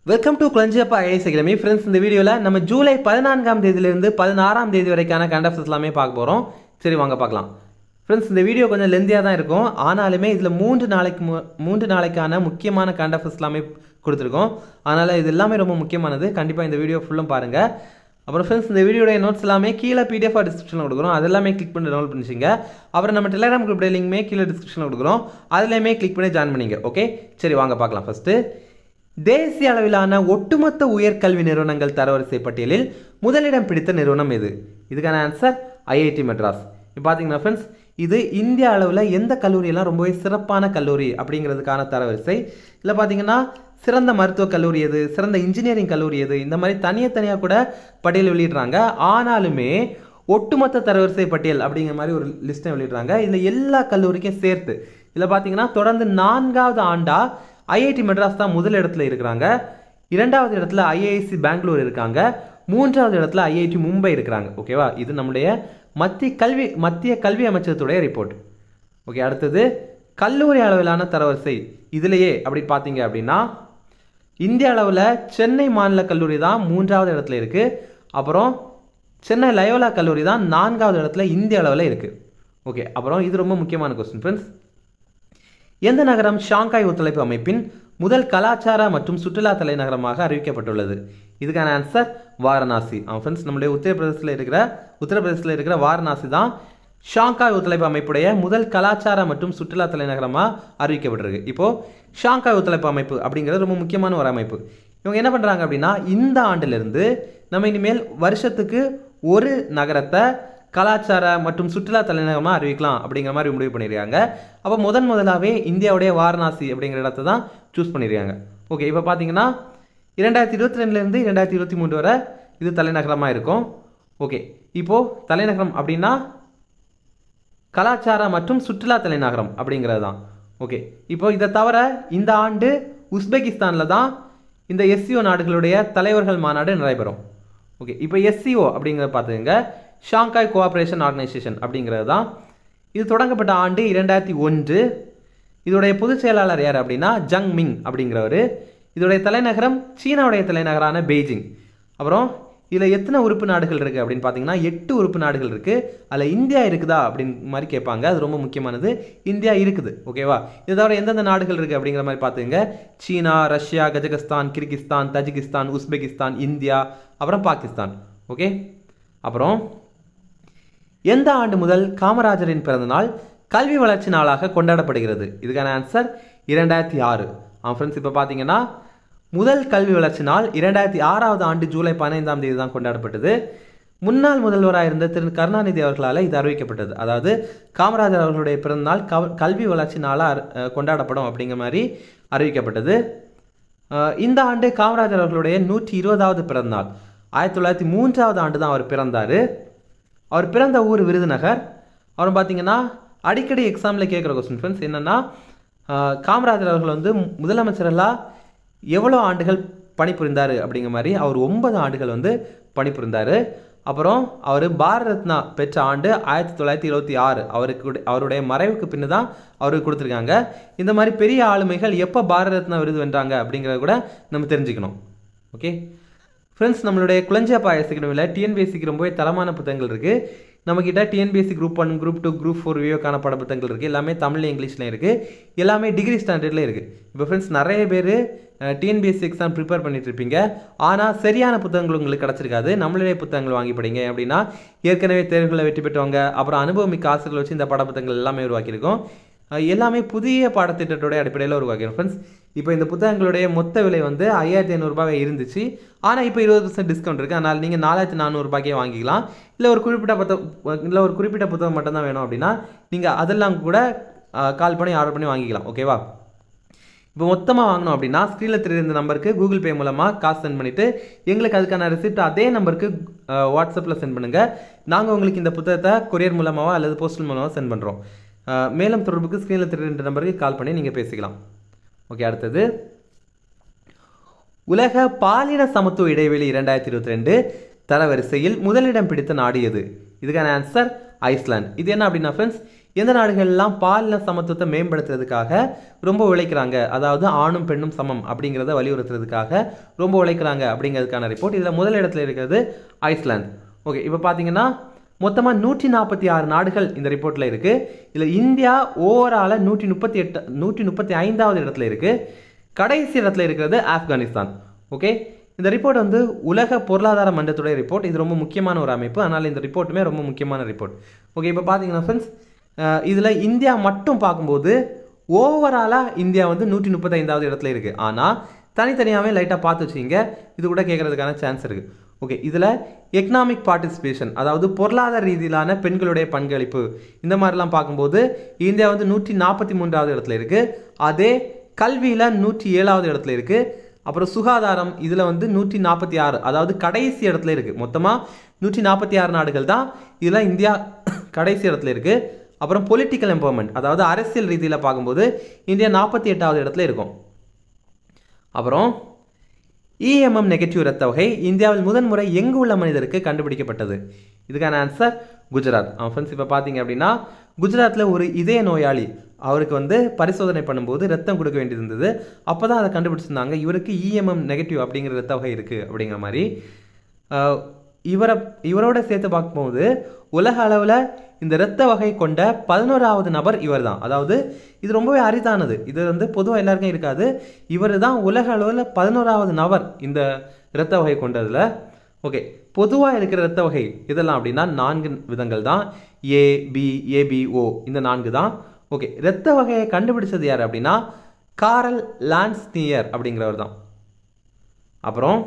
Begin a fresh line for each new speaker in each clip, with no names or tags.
welcome to Kulanjiyappa IAS academy friends இந்த வீடியோவில் நம்ம ஜூலை பதினான்காம் தேதியிலிருந்து பதினாறாம் தேதி வரைக்கான கண்டப்ஸ் எல்லாமே பார்க்க போகிறோம் சரி வாங்க பார்க்கலாம் ஃப்ரெண்ட்ஸ் இந்த வீடியோ கொஞ்சம் லெந்தியாக தான் இருக்கும் ஆனாலுமே இதில் மூன்று நாளைக்கு மு- மூன்று நாளைக்கான முக்கியமான கண்டப்ஸ் எல்லாமே கொடுத்துருக்கோம் அதனால் இது எல்லாமே ரொம்ப முக்கியமானது கண்டிப்பாக இந்த வீடியோ ஃபுல்லும் பாருங்கள் அப்புறம் ஃப்ரெண்ட்ஸ் இந்த வீடியோட நோட்ஸ் எல்லாமே கீழே பிடிஎஃப் டிஸ்கிரிப்ஷனில் கொடுக்குறோம் அதெல்லாமே கிளிக் பண்ணி டவுன்லோட் பண்ணிச்சிங்க அப்புறம் நம்ம டெலிகிராம் குரூப் லிங்க்மே கீழே டிஸ்கிரிப்ஷனில் கொடுக்குறோம் அதுலேயுமே கிளிக் பண்ணி ஜாயின் பண்ணிங்க ஓகே சரி வாங்க பார்க்கலாம் ஃபஸ்ட்டு தேசிய அளவிலான ஒட்டுமொத்த உயர்கல்வி நிறுவனங்கள் தரவரிசை பட்டியலில் முதலிடம் பிடித்த நிறுவனம் எது இதுக்கான ஆன்சர் ஐஐடி மெட்ராஸ் இப்போ பார்த்தீங்கன்னா ஃப்ரெண்ட்ஸ் இது இந்திய அளவில் எந்த கல்லூரியெல்லாம் ரொம்பவே சிறப்பான கல்லூரி அப்படிங்கிறதுக்கான தரவரிசை இதில் பார்த்தீங்கன்னா சிறந்த மருத்துவக் கல்லூரி எது சிறந்த இன்ஜினியரிங் கல்லூரி எது இந்த மாதிரி தனியாக கூட பட்டியல் வெளியிடுறாங்க ஆனாலுமே ஒட்டுமொத்த தரவரிசை பட்டியல் அப்படிங்கிற மாதிரி ஒரு லிஸ்ட்டை வெளியிடுறாங்க இதில் எல்லா கல்லூரிக்கும் சேர்த்து இதில் பார்த்தீங்கன்னா தொடர்ந்து நான்காவது ஆண்டா ஐஐடி மெட்ராஸ் தான் முதல் இடத்துல இருக்கிறாங்க இரண்டாவது இடத்துல ஐஐசி பெங்களூர் இருக்காங்க மூன்றாவது இடத்துல ஐஐடி மும்பை இருக்கிறாங்க ஓகேவா இது நம்முடைய மத்திய கல்வி மத்திய கல்வி அமைச்சகத்துடைய ரிப்போர்ட் ஓகே அடுத்தது கல்லூரி அளவிலான தரவரிசை இதுலேயே அப்படி பார்த்தீங்க அப்படின்னா இந்திய அளவில் சென்னை மாநில கல்லூரி தான் மூன்றாவது இடத்துல இருக்குது அப்புறம் சென்னை லயோலா கல்லூரி தான் நான்காவது இடத்துல இந்திய அளவில் இருக்குது ஓகே அப்புறம் இது ரொம்ப முக்கியமான கொஸ்டின் ஃப்ரெண்ட்ஸ் எந்த நகரம் ஷாங்காய் ஒத்துழைப்பு அமைப்பின் முதல் கலாச்சார மற்றும் சுற்றுலா தலைநகரமாக அறிவிக்கப்பட்டுள்ளது இதுக்கான ஆன்சர் வாரணாசி ஃப்ரெண்ட்ஸ் நம்மளுடைய உத்தரப்பிரதேசத்தில் இருக்கிற உத்தரப்பிரதேசத்தில் இருக்கிற வாரணாசி தான் ஷாங்காய் ஒத்துழைப்பு அமைப்புடைய முதல் கலாச்சார மற்றும் சுற்றுலா தலைநகரமாக அறிவிக்கப்பட்டிருக்கு இப்போ ஷாங்காய் ஒத்துழைப்பு அமைப்பு அப்படிங்கிறது ரொம்ப முக்கியமான ஒரு அமைப்பு இவங்க என்ன பண்ணுறாங்க அப்படின்னா இந்த ஆண்டிலிருந்து நம்ம இனிமேல் வருஷத்துக்கு ஒரு நகரத்தை கலாச்சார மற்றும் சுற்றுலா தலைநகரமாக அறிவிக்கலாம் அப்படிங்கிற மாதிரி முடிவு பண்ணியிருக்காங்க அப்போ முதன் முதலாகவே இந்தியாவுடைய வாரணாசி அப்படிங்கிற இடத்த தான் சூஸ் பண்ணியிருக்காங்க ஓகே இப்போ பார்த்தீங்கன்னா இரண்டாயிரத்தி இருபத்தி ரெண்டுலேருந்து இரண்டாயிரத்தி இருபத்தி மூன்று வரை இது தலைநகரமாக இருக்கும் ஓகே இப்போது தலைநகரம் அப்படின்னா கலாச்சார மற்றும் சுற்றுலா தலைநகரம் அப்படிங்கிறது தான் ஓகே இப்போ இதை தவிர இந்த ஆண்டு உஸ்பெகிஸ்தானில் தான் இந்த எஸ்சிஓ நாடுகளுடைய தலைவர்கள் மாநாடு நடைபெறும் ஓகே இப்போ எஸ்சிஓ அப்படிங்கிறத பார்த்துங்க ஷாங்காய் கோஆப்ரேஷன் ஆர்கனைசேஷன் அப்படிங்கிறது தான் இது தொடங்கப்பட்ட ஆண்டு இரண்டாயிரத்தி ஒன்று இதோடைய பொதுச் செயலாளர் யார் அப்படின்னா ஜங் மிங் அப்படிங்கிறவர் இதோடைய தலைநகரம் சீனாவுடைய தலைநகரான பெய்ஜிங் அப்புறம் இதில் எத்தனை உறுப்பு நாடுகள் இருக்குது அப்படின்னு பார்த்தீங்கன்னா எட்டு உறுப்பு நாடுகள் இருக்குது அதில் இந்தியா இருக்குதா அப்படின்னு மாதிரி கேட்பாங்க அது ரொம்ப முக்கியமானது இந்தியா இருக்குது ஓகேவா இது தவிர எந்தெந்த நாடுகள் இருக்குது அப்படிங்கிற மாதிரி பார்த்துங்க China Russia Kazakhstan Kyrgyzstan Tajikistan Uzbekistan India அப்புறம் பாகிஸ்தான் ஓகே அப்புறம் எந்த ஆண்டு முதல் காமராஜரின் பிறந்தநாள் கல்வி வளர்ச்சி நாளாக கொண்டாடப்படுகிறது இதுக்கான ஆன்சர் இரண்டாயிரத்தி ஆறு ஆ ஃப்ரெண்ட்ஸ் இப்போ பார்த்தீங்கன்னா முதல் கல்வி வளர்ச்சி நாள் இரண்டாயிரத்தி ஆறாவது ஆண்டு ஜூலை பதினைந்தாம் தேதி தான் கொண்டாடப்பட்டது முன்னாள் முதல்வராக இருந்த திரு கருணாநிதி அவர்களால் இது அறிவிக்கப்பட்டது அதாவது காமராஜர் அவர்களுடைய பிறந்தநாள் கவ- கல்வி வளர்ச்சி நாளாக கொண்டாடப்படும் அப்படிங்கிற மாதிரி அறிவிக்கப்பட்டது அஹ் இந்த ஆண்டு காமராஜர் அவர்களுடைய நூற்றி இருபதாவது பிறந்தநாள் ஆயிரத்தி தொள்ளாயிரத்தி மூன்றாவது ஆண்டு தான் அவர் பிறந்தார் அவர் பிறந்த ஊர் விருதுநகர் அவர் பார்த்தீங்கன்னா அடிக்கடி எக்ஸாமில் கேட்குற கொஸ்டின் ஃப்ரெண்ட்ஸ் என்னென்னா காமராஜர் அவர்கள் வந்து முதலமைச்சரெல்லாம் எவ்வளோ ஆண்டுகள் பணிபுரிந்தார் அப்படிங்கிற மாதிரி அவர் ஒன்பது ஆண்டுகள் வந்து பணிபுரிந்தார் அப்புறம் அவர் பாரத ரத்னா பெற்ற ஆண்டு ஆயிரத்தி தொள்ளாயிரத்தி இருபத்தி ஆறு அவருக்கு கூட- அவருடைய மறைவுக்கு பின்னு தான் அவருக்கு கொடுத்துருக்காங்க இந்த மாதிரி பெரிய ஆளுமைகள் எப்போ பாரத ரத்னா விருது வென்றாங்க அப்படிங்கிறத கூட நம்ம தெரிஞ்சுக்கணும் ஓகே ஃப்ரெண்ட்ஸ் நம்மளுடைய குளஞ்சியாப்பா அகாடமியில் டிஎன்பிஎஸ்சிக்கு ரொம்பவே தரமான புத்தகங்கள் இருக்குது நம்மக்கிட்ட TNPSC group one group two group four வியோக்கான பாட புத்தகங்கள் இருக்குது எல்லாமே தமிழ்ல இங்கிலீஷ்லையும் இருக்குது எல்லாமே டிகிரி ஸ்டாண்டர்டில் இருக்குது இப்போ ஃப்ரெண்ட்ஸ் நிறைய பேர் டிஎன்பிஎஸ்சி எக்ஸாம் ப்ரிப்பேர் பண்ணிட்டு இருப்பீங்க ஆனால் சரியான புத்தகங்கள் உங்களுக்கு கிடச்சிருக்காது நம்மளுடைய புத்தகங்கள் வாங்கி படிங்க அப்படின்னா ஏற்கனவே தேர்வுகளை வெற்றி பெற்றவங்க அப்புறம் அனுபவமிக்க ஆசிரியர்கள் வச்சு இந்த பாட புத்தகங்கள் எல்லாமே உருவாக்கியிருக்கோம் அஹ் எல்லாமே புதிய பாடத்திட்டத்தோட அடிப்படையில் உருவாக்கிடும் ஃப்ரெண்ட்ஸ் இப்போ இந்த புத்தகங்களுடைய மொத்த விலை வந்து ஐயாயிரத்தி ஐநூறுரூபாவே இருந்துச்சு ஆனால் இப்போ இருபது பர்சன்ட் டிஸ்கவுண்ட் இருக்குது அதனால் நீங்கள் நாலாயிரத்தி நானூறுபாய்க்கே வாங்கிக்கலாம் இல்லை ஒரு குறிப்பிட்ட புத்தகம் இல்லை ஒரு குறிப்பிட்ட புத்தகம் மட்டும்தான் வேணும் அப்படின்னா நீங்கள் அதெல்லாம் கூட கால் பண்ணி ஆர்டர் பண்ணி வாங்கிக்கலாம் ஓகேவா இப்போ மொத்தமாக வாங்கணும் அப்படின்னா ஸ்க்ரீனில் தெரியுற நம்பருக்கு கூகுள் பே மூலமாக காசு சென்ட் பண்ணிவிட்டு எங்களுக்கு அதுக்கான ரெசிப்ட் அதே நம்பருக்கு வாட்ஸ்அப்பில் சென்ட் பண்ணுங்கள் நாங்கள் உங்களுக்கு இந்த புத்தகத்தை கொரியர் மூலமாவோ அல்லது போஸ்டல் மூலமாக சென்ட் பண்ணுறோம் மேலும் தொடர்புக்கு ஸ்க்ரீனில் தெரியுற நம்பருக்கு கால் பண்ணி நீங்கள் பேசிக்கலாம் ஓகே அடுத்தது உலக பாலின சமத்துவ இடைவெளி இரண்டாயிரத்தி இருபத்தி ரெண்டு தரவரிசையில் முதலிடம் பிடித்த நாடு எது இதுக்கான ஆன்சர் ஐஸ்லாந்து இது என்ன அப்படின்னா ஃப்ரெண்ட்ஸ் எந்த நாடுகள்லாம் பாலின சமத்துவத்தை மேம்படுத்துறதுக்காக ரொம்ப உழைக்கிறாங்க அதாவது ஆணும் பெண்ணும் சமம் அப்படிங்கிறத வலியுறுத்துறதுக்காக ரொம்ப உழைக்கிறாங்க அப்படிங்கிறதுக்கான ரிப்போர்ட் இதில் முதல் இடத்துல இருக்கிறது ஐஸ்லாந்து ஓகே இப்போ பார்த்தீங்கன்னா மொத்தமாக நூற்றி நாற்பத்தி ஆறு நாடுகள் இந்த ரிப்போர்ட்டில் இருக்குது இதில் இந்தியா ஓவராலாக நூற்றி முப்பத்தி எட்டு நூற்றி முப்பத்தி ஐந்தாவது இடத்துல இருக்குது கடைசி இடத்துல இருக்கிறது ஆப்கானிஸ்தான் ஓகே இந்த ரிப்போர்ட் வந்து உலக பொருளாதார மன்றத்துடைய ரிப்போர்ட் இது ரொம்ப முக்கியமான ஒரு அமைப்பு அதனால் இந்த ரிப்போர்ட்டுமே ரொம்ப முக்கியமான ரிப்போர்ட் ஓகே இப்போ பார்த்தீங்கன்னா ஃப்ரெண்ட்ஸ் இதில் இந்தியா மட்டும் பார்க்கும்போது ஓவராலாக இந்தியா வந்து நூற்றி முப்பத்தைந்தாவது இடத்துல இருக்குது ஆனால் தனித்தனியாகவே லைட்டாக பார்த்து வச்சிங்க இது கூட கேட்குறதுக்கான சான்ஸ் இருக்குது ஓகே இதில் எக்கனாமிக் பார்ட்டிசிபேஷன் அதாவது பொருளாதார ரீதியிலான பெண்களுடைய பங்களிப்பு இந்த மாதிரிலாம் பார்க்கும்போது இந்தியா வந்து நூற்றி நாற்பத்தி மூன்றாவது இடத்துல இருக்குது அதே கல்வியில் நூற்றி ஏழாவது இடத்துல இருக்குது அப்புறம் சுகாதாரம் இதில் வந்து நூற்றி நாற்பத்தி ஆறு அதாவது கடைசி இடத்துல இருக்குது மொத்தமாக நூற்றி நாற்பத்தி ஆறு நாடுகள் தான் இதில் இந்தியா கடைசி இடத்துல இருக்குது அப்புறம் பொலிட்டிக்கல் எம்பவர்மெண்ட் அதாவது அரசியல் ரீதியில் பார்க்கும்போது இந்தியா நாற்பத்தி எட்டாவது இடத்துல இருக்கும் அப்புறம் இஎம்எம் நெகட்டிவ் இரத்த வகை இந்தியாவில் முதன்முறை எங்கு உள்ள மனிதருக்கு கண்டுபிடிக்கப்பட்டது இதுக்கான ஆன்சர் குஜராத் ஃப்ரெண்ட்ஸ் இப்போ பார்த்தீங்க அப்படின்னா குஜராத்தில் ஒரு இதய நோயாளி அவருக்கு வந்து பரிசோதனை பண்ணும்போது ரத்தம் கொடுக்க வேண்டியது இருந்தது அப்போ தான் அதை கண்டுபிடிச்சிருந்தாங்க இவருக்கு இஎம்எம் நெகட்டிவ் அப்படிங்கிற ரத்த வகை இருக்குது அப்படிங்கிற மாதிரி ஆஹ், இவரை இவரோட சேர்த்து பார்க்கும்போது உலக அளவில் இந்த இரத்த வகை கொண்ட பதினோராவது நபர் இவர் தான் அதாவது இது ரொம்பவே அரிதானது இது வந்து பொதுவாக எல்லாருக்கும் இருக்காது இவர் தான் உலக அளவில் பதினோராவது நபர் இந்த இரத்த வகை கொண்டதில் ஓகே பொதுவாக இருக்கிற இரத்த வகை இதெல்லாம் அப்படின்னா நான்கு விதங்கள் தான் ஏ பி ஏபிஓ இந்த நான்கு தான் ஓகே இரத்த வகையை கண்டுபிடிச்சது யார் அப்படின்னா காரல் லான்ஸ்னியர் அப்படிங்கிறவர் தான் அப்புறம்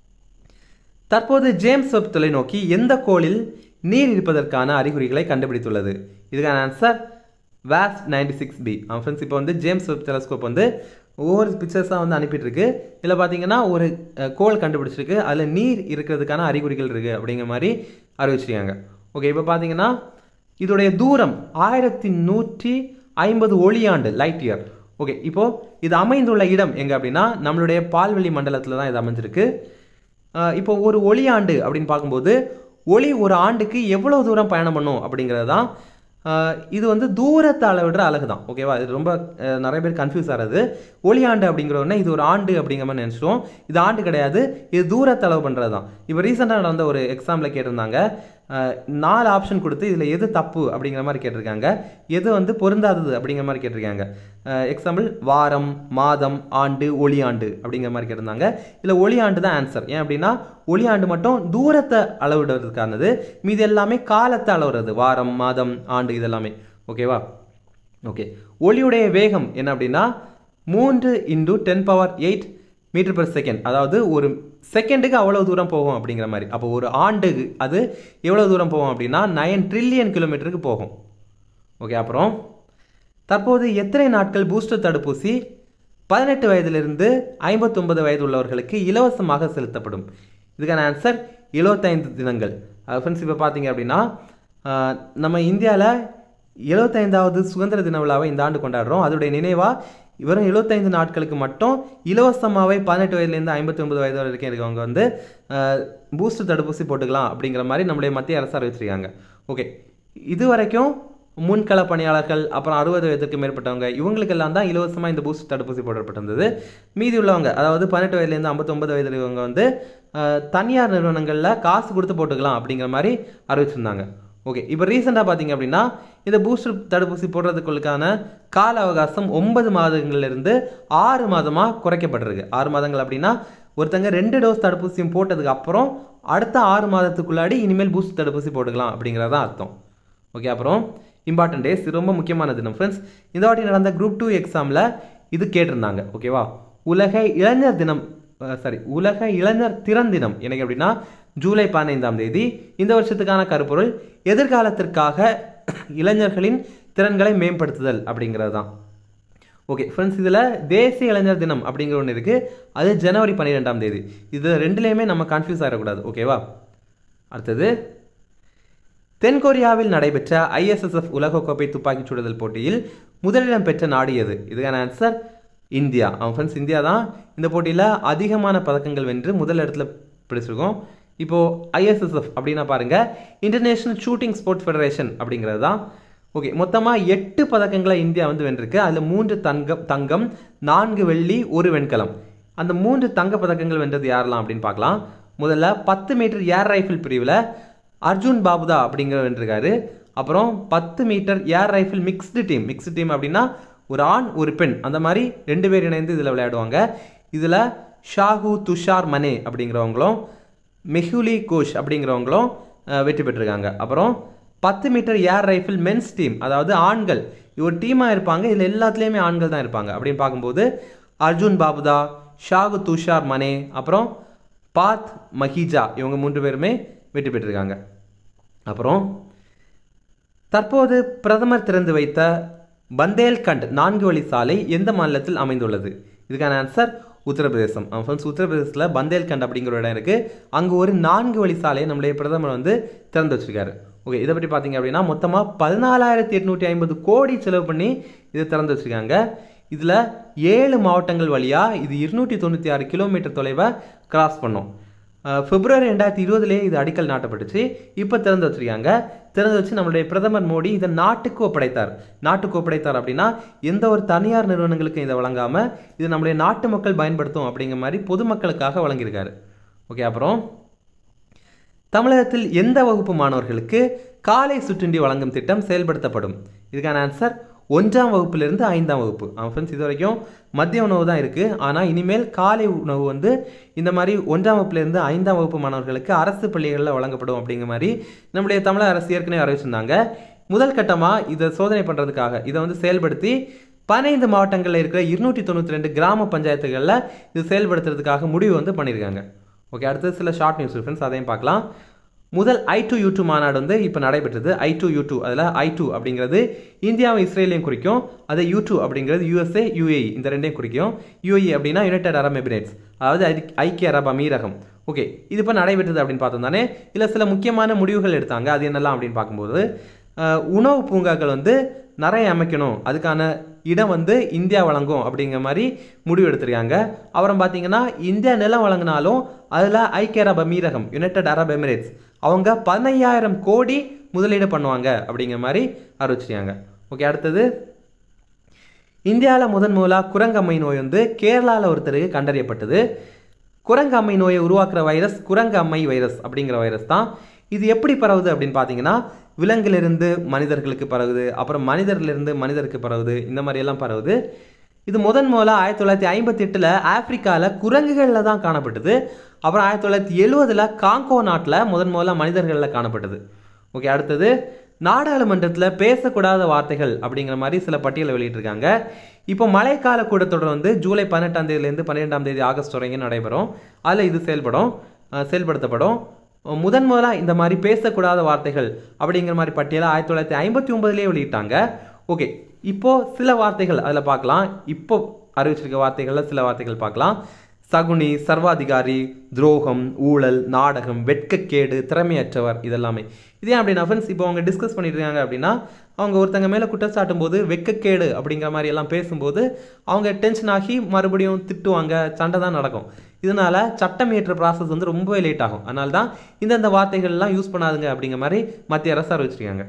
தற்போது ஜேம்ஸ் வெப் தொலைநோக்கி எந்த கோளில் நீர் இருப்பதற்கான அறிகுறிகளை கண்டுபிடித்துள்ளது இதுக்கான answer was ninety six B friends இப்போ வந்து ஜேம்ஸ் வெப் டெலஸ்கோப் வந்து ஒவ்வொரு பிக்சர்ஸாக வந்து அனுப்பிட்டு இருக்கு இதில் பார்த்தீங்கன்னா ஒரு அஹ், கோள் கண்டுபிடிச்சிருக்கு அதில் நீர் இருக்கிறதுக்கான அறிகுறிகள் இருக்குது அப்படிங்கிற மாதிரி அறிவிச்சிருக்காங்க ஓகே இப்போ பார்த்தீங்கன்னா இதோடைய தூரம் ஆயிரத்தி நூற்றி ஐம்பது ஒளியாண்டு லைட் இயர் ஓகே இப்போ இது அமைந்துள்ள இடம் எங்க அப்படின்னா நம்மளுடைய பால்வெளி மண்டலத்தில் தான் இது அமைஞ்சிருக்கு ஆஹ் இப்போ ஒரு ஒளியாண்டு அப்படின்னு பார்க்கும்போது ஒளி ஒரு ஆண்டுக்கு எவ்வளவு தூரம் பயணம் பண்ணும் அப்படிங்கிறது தான் ஆஹ் இது வந்து தூரத்தை அளவிடுற அழகு தான் ஓகேவா இது ரொம்ப அஹ், நிறைய பேர் கன்ஃபியூஸ் ஆகிறது ஒளியாண்டு அப்படிங்கிற உடனே இது ஒரு ஆண்டு அப்படிங்கிற மாதிரி நினச்சிட்டோம் இது ஆண்டு கிடையாது இது தூரத்தை அளவு பண்ணுறது தான் இப்போ ரீசெண்டாக நடந்த ஒரு எக்ஸாமில் கேட்டிருந்தாங்க ஆஹ், நாலு ஆப்ஷன் கொடுத்து இதில் எது தப்பு அப்படிங்கிற மாதிரி கேட்டிருக்காங்க எது வந்து பொருந்தாதது அப்படிங்கிற மாதிரி கேட்டிருக்காங்க எக்ஸாம்பிள் வாரம் மாதம் ஆண்டு ஒளியாண்டு அப்படிங்கிற மாதிரி கேட்டிருந்தாங்க இதில் ஒளியாண்டு தான் ஆன்சர் ஏன் அப்படின்னா ஒளியாண்டு மட்டும் தூரத்தை அளவிடுறதுக்கானது மீது எல்லாமே காலத்தை அளவுறது வாரம் மாதம் ஆண்டு இதெல்லாமே ஓகேவா ஓகே ஒளியுடைய வேகம் என்ன அப்படின்னா மூன்று into ten power eight metre per second அதாவது ஒரு செகண்டுக்கு அவ்வளோ தூரம் போகும் அப்படிங்கிற மாதிரி அப்போ ஒரு ஆண்டுக்கு அது எவ்வளோ தூரம் போகும் அப்படின்னா நயன் ட்ரில்லியன் கிலோமீட்டருக்கு போகும் ஓகே அப்புறம் தற்போது எத்தனை நாட்கள் பூஸ்டர் தடுப்பூசி பதினெட்டு வயதிலிருந்து ஐம்பத்தொன்பது வயது உள்ளவர்களுக்கு இலவசமாக செலுத்தப்படும் இதுக்கான ஆன்சர் 75 தினங்கள் ஃப்ரெண்ட்ஸ் இப்போ பார்த்தீங்க அப்படின்னா ஆஹ், நம்ம இந்தியாவில் எழுபத்தைந்தாவது சுதந்திர தின விழாவை இந்த ஆண்டு கொண்டாடுறோம் அதோடைய நினைவாக வெறும் 75 நாட்களுக்கு மட்டும் இலவசமாகவே பதினெட்டு வயதுலேருந்து ஐம்பத்தி ஒன்பது வயது வரைக்கும் இருக்கவங்க வந்து பூஸ்டர் தடுப்பூசி போட்டுக்கலாம் அப்படிங்கிற மாதிரி நம்முடைய மத்திய அரசு அறிவிச்சிருக்காங்க ஓகே இது வரைக்கும் முன்கள பணியாளர்கள் அப்புறம் அறுபது வயதுக்கு மேற்பட்டவங்க இவங்களுக்கெல்லாம் தான் இலவசமாக இந்த பூஸ்டர் தடுப்பூசி போடப்பட்டிருந்தது மீதி உள்ளவங்க அதாவது பதினெட்டு வயதுலேருந்து ஐம்பத்தொம்பது வயது இருக்கவங்க வந்து அஹ், தனியார் நிறுவனங்களில் காசு கொடுத்து போட்டுக்கலாம் அப்படிங்கிற மாதிரி அறிவிச்சிருந்தாங்க ஓகே இப்போ ரீசெண்டாக பார்த்தீங்க அப்படின்னா இந்த பூஸ்டர் தடுப்பூசி போடுறதுக்குள்ளுக்கான கால அவகாசம் ஒன்பது மாதங்கள்லேருந்து ஆறு மாதமாக குறைக்கப்பட்டிருக்கு ஆறு மாதங்கள் அப்படின்னா ஒருத்தங்க ரெண்டு டோஸ் தடுப்பூசியும் போட்டதுக்கு அப்புறம் அடுத்த ஆறு மாதத்துக்குள்ளாடி இனிமேல் பூஸ்டர் தடுப்பூசி போட்டுக்கலாம் அப்படிங்கிறது தான் அர்த்தம் ஓகே அப்புறம் இம்பார்ட்டன்ட் டேஸ் இது ரொம்ப முக்கியமான தினம் ஃப்ரெண்ட்ஸ் இந்த வாட்டி நடந்த குரூப் டூ எக்ஸாமில் இது கேட்டிருந்தாங்க ஓகேவா உலக இளைஞர் தினம் சாரி உலக இளைஞர் திறன் தினம் எனக்கு அப்படின்னா ஜூலை பதினைந்தாம் தேதி இந்த வருஷத்துக்கான கருப்பொருள் எதிர்காலத்திற்காக இளைஞர்களின் திறன்களை மேம்படுத்துதல் அப்படிங்கிறது தான் ஓகே ஃப்ரெண்ட்ஸ் இதில் தேசிய இளைஞர் தினம் அப்படிங்கிற ஒன்று இருக்குது அது ஜனவரி பன்னிரெண்டாம் தேதி இது ரெண்டுலேயுமே நம்ம கன்ஃபியூஸ் ஆகிடக்கூடாது ஓகேவா அடுத்தது தென்கொரியாவில் நடைபெற்ற ஐஎஸ்எஸ்எஃப் உலகக்கோப்பை துப்பாக்கிச் சுடுதல் போட்டியில் முதலிடம் பெற்ற நாடு எது இதுக்கான ஆன்சர் இந்தியா அவன் ஃப்ரெண்ட்ஸ் இந்தியா தான் இந்த போட்டியில் அதிகமான பதக்கங்கள் வென்று முதல் இடத்துல பிடிச்சிருக்கோம் இப்போது ஐஎஸ்எஸ்எஃப் அப்படின்னா பாருங்க இன்டர்நேஷனல் ஷூட்டிங் ஸ்போர்ட்ஸ் ஃபெடரேஷன் அப்படிங்கிறது தான் ஓகே மொத்தமாக எட்டு பதக்கங்களை இந்தியா வந்து வென்றிருக்கு அதில் மூன்று தங்கம் தங்கம் நான்கு வெள்ளி ஒரு வெண்கலம் அந்த மூன்று தங்க பதக்கங்கள் வென்றது யாரெல்லாம் அப்படின்னு பார்க்கலாம் முதல்ல பத்து மீட்டர் ஏர் ரைஃபிள் பிரிவில் அர்ஜுன் பாபுதா அப்படிங்கிற வென்றிருக்காரு அப்புறம் பத்து metre air rifle mixed team mixed team அப்படின்னா ஒரு ஆண் ஒரு பெண் அந்த மாதிரி ரெண்டு பேர் இணைந்து இதில் விளையாடுவாங்க இதில் ஷாஹு துஷார் மனே அப்படிங்கிறவங்களும் மெஹுலி கோஷ் அப்படிங்கிறவங்களும் அஹ், வெற்றி பெற்றிருக்காங்க அப்புறம் பத்து metre air rifle men's team அதாவது ஆண்கள் ஒரு டீமாக இருப்பாங்க இதில் எல்லாத்துலேயுமே ஆண்கள் தான் இருப்பாங்க அப்படின்னு பார்க்கும்போது அர்ஜுன் பாபுதா ஷாகு துஷார் மனே அப்புறம் பாத் மஹிஜா இவங்க மூன்று பேருமே வெற்றி பெற்றிருக்காங்க அப்புறம் தற்போது பிரதமர் திறந்து வைத்த பந்தேல்கண்ட் நான்கு வழி சாலை எந்த மாநிலத்தில் அமைந்துள்ளது இதுக்கான ஆன்சர் உத்தரப்பிரதேசம் ஃப்ரெண்ட்ஸ் உத்தரப்பிரதேசத்தில் பந்தேல்கண்ட் அப்படிங்கிற ஒரு இடம் இருக்குது அங்கே ஒரு நான்கு வழி சாலையை நம்முடைய பிரதமர் வந்து திறந்து வச்சிருக்காரு ஓகே இதை பற்றி பார்த்தீங்க அப்படின்னா மொத்தமாக பதினாலாயிரத்தி எட்நூற்றி ஐம்பது கோடி செலவு பண்ணி இதை திறந்து வச்சிருக்காங்க இதில் ஏழு மாவட்டங்கள் வழியாக இது இருநூற்றி தொண்ணூற்றி ஆறு கிலோமீட்டர் தொலைவை கிராஸ் பண்ணும் அஹ் பிப்ரவரி ரெண்டாயிரத்தி இருபதுலேயே இது அடிக்கல் நாட்டப்பட்டுச்சு இப்போ திறந்து வச்சிருக்காங்க திறந்து வச்சு நம்மளுடைய பிரதமர் மோடி இதை நாட்டுக்கு ஒப்படைத்தார் நாட்டுக்கு ஒப்படைத்தார் அப்படின்னா எந்த ஒரு தனியார் நிறுவனங்களுக்கும் இதை வழங்காமல் இது நம்மளுடைய நாட்டு மக்கள் பயன்படுத்தும் அப்படிங்கிற மாதிரி பொதுமக்களுக்காக வழங்கியிருக்காரு ஓகே அப்புறம் தமிழகத்தில் எந்த வகுப்பு மாணவர்களுக்கு காலை சுற்றுண்டி வழங்கும் திட்டம் செயல்படுத்தப்படும் இதுக்கான ஆன்சர் ஒன்றாம் வகுப்பிலிருந்து ஐந்தாம் வகுப்பு அவன் ஃப்ரெண்ட்ஸ் இது வரைக்கும் மதிய உணவு தான் இருக்குது ஆனால் இனிமேல் காலை உணவு வந்து இந்த மாதிரி ஒன்றாம் வகுப்பிலிருந்து ஐந்தாம் வகுப்பு மாணவர்களுக்கு அரசு பள்ளிகளில் வழங்கப்படும் அப்படிங்கிற மாதிரி நம்முடைய தமிழக அரசு ஏற்கனவே அறிவிச்சிருந்தாங்க முதல் கட்டமாக இதை சோதனை பண்ணுறதுக்காக இதை வந்து செயல்படுத்தி பதினைந்து மாவட்டங்களில் இருக்கிற இருநூற்றி தொண்ணூற்றி ரெண்டு கிராம பஞ்சாயத்துகளில் இது செயல்படுத்துறதுக்காக முடிவு வந்து பண்ணியிருக்காங்க ஓகே அடுத்தது சில ஷார்ட் நியூஸ் ஃப்ரெண்ட்ஸ் அதையும் பார்க்கலாம் முதல் ஐ டூ யூ டூ மாநாடு வந்து இப்போ நடைபெற்றது ஐ டூ யூ டூ அதில் ஐ டூ அப்படிங்கிறது இந்தியாவும் இஸ்ரேலையும் குறிக்கும் அது யூ டூ அப்படிங்கிறது யூஎஸ்ஏ யூஏஇ இந்த ரெண்டையும் குறிக்கும் யூஏஇ அப்படின்னா யுனைடெட் அரப் எமிரேட்ஸ் அதாவது ஐ- ஐக்கிய அரப் அமீரகம் ஓகே இது இப்போ நடைபெற்றது அப்படின்னு பார்த்தோம் தானே இதில் சில முக்கியமான முடிவுகள் எடுத்தாங்க அது என்னெல்லாம் அப்படின்னு பார்க்கும்போது அஹ், உணவு பூங்காக்கள் வந்து நிறைய அமைக்கணும் அதுக்கான இடம் வந்து இந்தியா வழங்கும் அப்படிங்கிற மாதிரி முடிவு எடுத்திருக்காங்க அப்புறம் பார்த்தீங்கன்னா இந்தியா நிலம் வழங்கினாலும் அதில் ஐக்கிய அரப் அமீரகம் யுனைடெட் அரப் எமிரேட்ஸ் அவங்க பதினையாயிரம் கோடி முதலீடு பண்ணுவாங்க அப்படிங்கிற மாதிரி அறிவிச்சிருக்காங்க ஓகே அடுத்தது இந்தியாவில் முதன் முதலாக குரங்கம்மை நோய் வந்து கேரளாவில் ஒருத்தருக்கு கண்டறியப்பட்டது குரங்கம்மை நோயை உருவாக்குற வைரஸ் குரங்கம்மை வைரஸ் அப்படிங்கிற வைரஸ் தான் இது எப்படி பரவுது அப்படின்னு பார்த்தீங்கன்னா விலங்கிலிருந்து மனிதர்களுக்கு பரவுது அப்புறம் மனிதர்லேருந்து மனிதருக்கு பரவுது இந்த மாதிரி எல்லாம் பரவுது இது முதன் முதலாக ஆயிரத்தி தொள்ளாயிரத்தி ஐம்பத்தி எட்டில் ஆப்பிரிக்காவில் குரங்குகளில் தான் காணப்பட்டது அப்புறம் ஆயிரத்தி தொள்ளாயிரத்தி எழுவதில் காங்கோ நாட்டில் முதன் முதலாக மனிதர்களில் காணப்பட்டது ஓகே அடுத்தது நாடாளுமன்றத்தில் பேசக்கூடாத வார்த்தைகள் அப்படிங்கிற மாதிரி சில பட்டியலை வெளியிட்டிருக்காங்க இப்போ மழைக்கால கூட்டத்தொடர் வந்து ஜூலை பதினெட்டாம் தேதியிலேருந்து பன்னிரெண்டாம் தேதி ஆகஸ்ட் வரைக்கும் நடைபெறும் அதில் இது செயல்படும் அஹ் செயல்படுத்தப்படும் முதன் முதலாக இந்த மாதிரி பேசக்கூடாத வார்த்தைகள் அப்படிங்கிற மாதிரி பட்டியலை ஆயிரத்தி தொள்ளாயிரத்தி ஐம்பத்தி ஒன்பதுலேயே வெளியிட்டாங்க ஓகே இப்போ சில வார்த்தைகள் அதில் பார்க்கலாம் இப்போ அறிவிச்சிருக்க வார்த்தைகளில் சில வார்த்தைகள் பார்க்கலாம் சகுனி சர்வாதிகாரி துரோகம் ஊழல் நாடகம் வெட்கக்கேடு திறமையற்றவர் இதெல்லாமே இதே அப்படின்னா ஃப்ரெண்ட்ஸ் இப்போ அவங்க டிஸ்கஸ் பண்ணிட்டு இருக்காங்க அப்படின்னா அவங்க ஒருத்தங்க மேலே குற்றச்சாட்டும் போது வெட்கக்கேடு அப்படிங்கிற மாதிரி எல்லாம் பேசும்போது அவங்க டென்ஷன் ஆகி மறுபடியும் திட்டுவாங்க சண்டை தான் நடக்கும் இதனால சட்டம் இயற்ற ப்ராசஸ் வந்து ரொம்பவே லேட் ஆகும் அதனால தான் இந்தந்த வார்த்தைகள்லாம் யூஸ் பண்ணாதுங்க அப்படிங்கிற மாதிரி மத்திய அரசு அறிவிச்சிருக்காங்க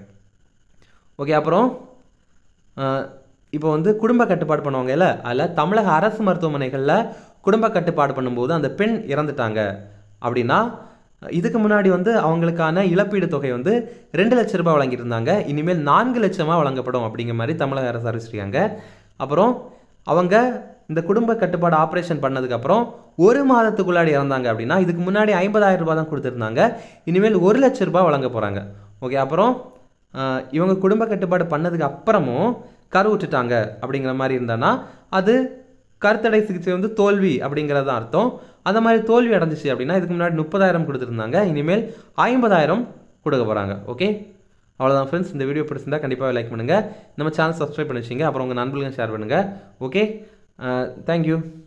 ஓகே அப்புறம் அஹ், இப்போ வந்து குடும்ப கட்டுப்பாடு பண்ணுவாங்க இல்லை அதில் தமிழக அரசு மருத்துவமனைகளில் குடும்ப கட்டுப்பாடு பண்ணும்போது அந்த பெண் இறந்துட்டாங்க அப்படின்னா இதுக்கு முன்னாடி வந்து அவங்களுக்கான இழப்பீடு தொகை வந்து ரெண்டு லட்ச ரூபாய் வழங்கிட்டு இருந்தாங்க இனிமேல் நான்கு லட்சமாக வழங்கப்படும் அப்படிங்கிற மாதிரி தமிழக அரசு அறிவிச்சிருக்காங்க அப்புறம் அவங்க இந்த குடும்ப கட்டுப்பாடு ஆப்ரேஷன் பண்ணதுக்கப்புறம் ஒரு மாதத்துக்குள்ளாடி இறந்தாங்க அப்படின்னா இதுக்கு முன்னாடி ஐம்பதாயிரம் ரூபாய் தான் கொடுத்துருந்தாங்க இனிமேல் ஒரு லட்ச ரூபாய் வழங்க போகிறாங்க ஓகே அப்புறம் ஆஹ் இவங்க குடும்ப கட்டுப்பாடு பண்ணதுக்கு அப்புறமும் கரு விட்டுட்டாங்க அப்படிங்கிற மாதிரி இருந்தானா அது கருத்தடை சிகிச்சை வந்து தோல்வி அப்படிங்கிறது தான் அர்த்தம் அந்த மாதிரி தோல்வி அடைஞ்சிச்சு அப்படின்னா இதுக்கு முன்னாடி முப்பதாயிரம் கொடுத்துருந்தாங்க இனிமேல் ஐம்பதாயிரம் கொடுக்க போகிறாங்க ஓகே அவ்வளோதான் ஃப்ரெண்ட்ஸ் இந்த வீடியோ பிடிச்சிருந்தா கண்டிப்பாக லைக் பண்ணுங்கள் நம்ம சேனல் சப்ஸ்கிரைப் பண்ணி வச்சுங்க அப்புறம் உங்கள் நண்பர்களுக்கும் ஷேர் பண்ணுங்கள் ஓகே தேங்க்யூ